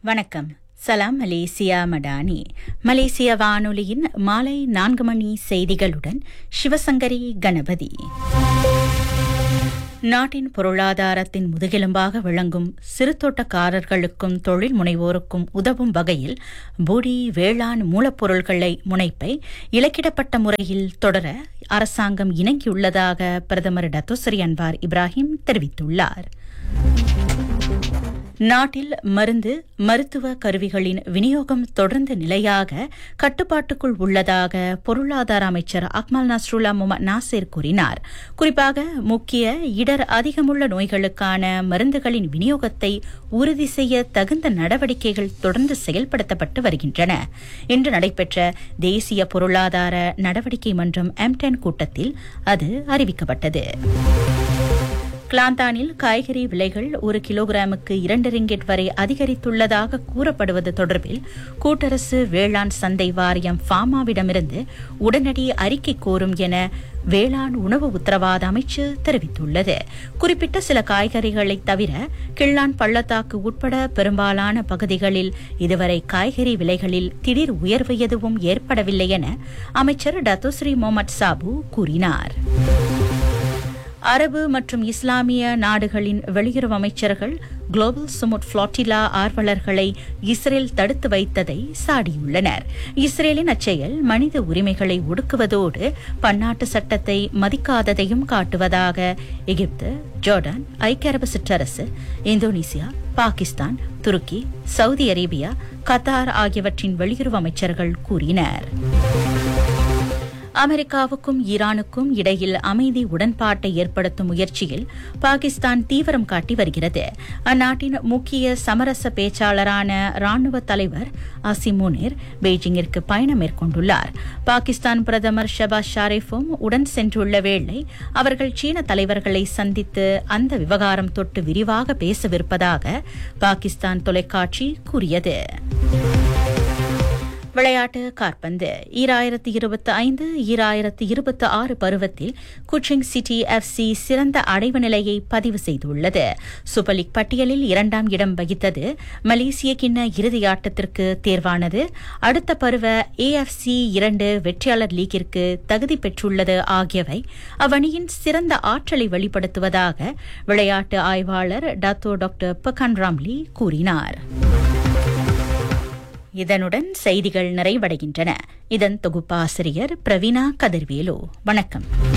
வணக்கம் சலாம் மலேசியா மடானி மலேசிய வானொலியின் மாலை நான்கு மணி செய்திகளுடன் சிவசங்கரி கணபதி நாட்டின் பொருளாதாரத்தின் முதுகெலும்பாக விளங்கும் சிறு தோட்டக்காரர்களுக்கும் தொழில் முனைவோருக்கும் உதவும் வகையில் பூடி வேளாண் மூலப்பொருட்களை முனைப்பை இலக்கிடப்பட்ட முறையில் தொடர அரசாங்கம் இணங்கியுள்ளதாக பிரதமர் டத்தோசரி அன்வார் இப்ராஹிம் தெரிவித்துள்ளார் நாட்டில் மருந்து மருத்துவ கருவிகளின் விநியோகம் தொடர்ந்து நிலையாக கட்டுப்பாட்டுக்குள் உள்ளதாக பொருளாதார அமைச்சர் அக்மல் நஸ்ருல்லா முகமது நாசிர் கூறினார் குறிப்பாக முக்கிய இடர் அதிகமுள்ள நோய்களுக்கான மருந்துகளின் விநியோகத்தை உறுதி செய்ய தகுந்த நடவடிக்கைகள் தொடர்ந்து செயல்படுத்தப்பட்டு வருகின்றன இன்று நடைபெற்ற தேசிய பொருளாதார நடவடிக்கை மன்றம் எம்டென் கூட்டத்தில் அது அறிவிக்கப்பட்டது கிளாந்தானில் காய்கறி விலைகள் ஒரு கிலோகிராமுக்கு இரண்டு ரிங்கெட் வரை அதிகரித்துள்ளதாக கூறப்படுவது தொடர்பில் கூட்டரசு வேளாண் சந்தை வாரியம் ஃபாமாவிடமிருந்து உடனடி அறிக்கை கோரும் என வேளாண் உணவு உத்தரவாத அமைச்சு தெரிவித்துள்ளது குறிப்பிட்ட சில காய்கறிகளை தவிர கிள்ளான் பள்ளத்தாக்கு உட்பட பெரும்பாலான பகுதிகளில் இதுவரை காய்கறி விலைகளில் திடீர் உயர்வு எதுவும் ஏற்படவில்லை என அமைச்சர் டத்தோஸ்ரீ முகமது சாபு கூறினார் அரபு மற்றும் இஸ்லாமிய நாடுகளின் வெளியுறவு அமைச்சர்கள் குளோபல் சுமுட் புளோட்டிலா ஆர்வலர்களை இஸ்ரேல் தடுத்து வைத்ததை சாடியுள்ளனர் இஸ்ரேலின் அச்செயல் மனித உரிமைகளை ஒடுக்குவதோடு பன்னாட்டு சட்டத்தை மதிக்காததையும் காட்டுவதாக எகிப்து ஜோர்டான் ஐக்கிய அரபு சிற்றரசு Indonesia Pakistan Turkey Saudi Arabia Qatar ஆகியவற்றின் வெளியுறவு அமைச்சர்கள் கூறினர் அமெரிக்காவுக்கும் ஈரானுக்கும் இடையில் அமைதி உடன்பாட்டை ஏற்படுத்தும் முயற்சியில் பாகிஸ்தான் தீவிரம் காட்டி வருகிறது அந்நாட்டின் முக்கிய சமரச பேச்சாளரான ராணுவ தலைவர் அசிம் முனிர் பெய்ஜிங்கிற்கு பயணம் மேற்கொண்டுள்ளார் பாகிஸ்தான் பிரதமர் ஷபாஸ் ஷாரிஃபும் உடன் சென்றுள்ள வேளை அவர்கள் சீன தலைவர்களை சந்தித்து அந்த விவகாரம் தொட்டு விரிவாக பேசவிருப்பதாக பாகிஸ்தான் தொலைக்காட்சி கூறியது விளையாட்டு காற்பந்து ஈராயிரத்தி இருபத்தி ஐந்து ஈராயிரத்தி இருபத்தி ஆறு பருவத்தில் குச்சிங் சிட்டி எஃப்சி சிறந்த அடைவு நிலையை பதிவு செய்துள்ளது சூப்பர் லீக் பட்டியலில் இரண்டாம் இடம் வகித்தது மலேசிய கிண்ண இறுதியாட்டத்திற்கு தேர்வானது அடுத்த பருவ ஏஎஃப்சி இரண்டு வெற்றியாளர் லீக்கிற்கு தகுதி பெற்றுள்ளது ஆகியவை அவ்வணியின் சிறந்த ஆற்றலை வெளிப்படுத்துவதாக விளையாட்டு ஆய்வாளர் டாத்தோ டாக்டர் பகான் ராம்லி கூறினார் இதனுடன் செய்திகள் நிறைவடைகின்றன இதன் தொகுப்பாசிரியர் பிரவீனா கதிர்வேலு வணக்கம்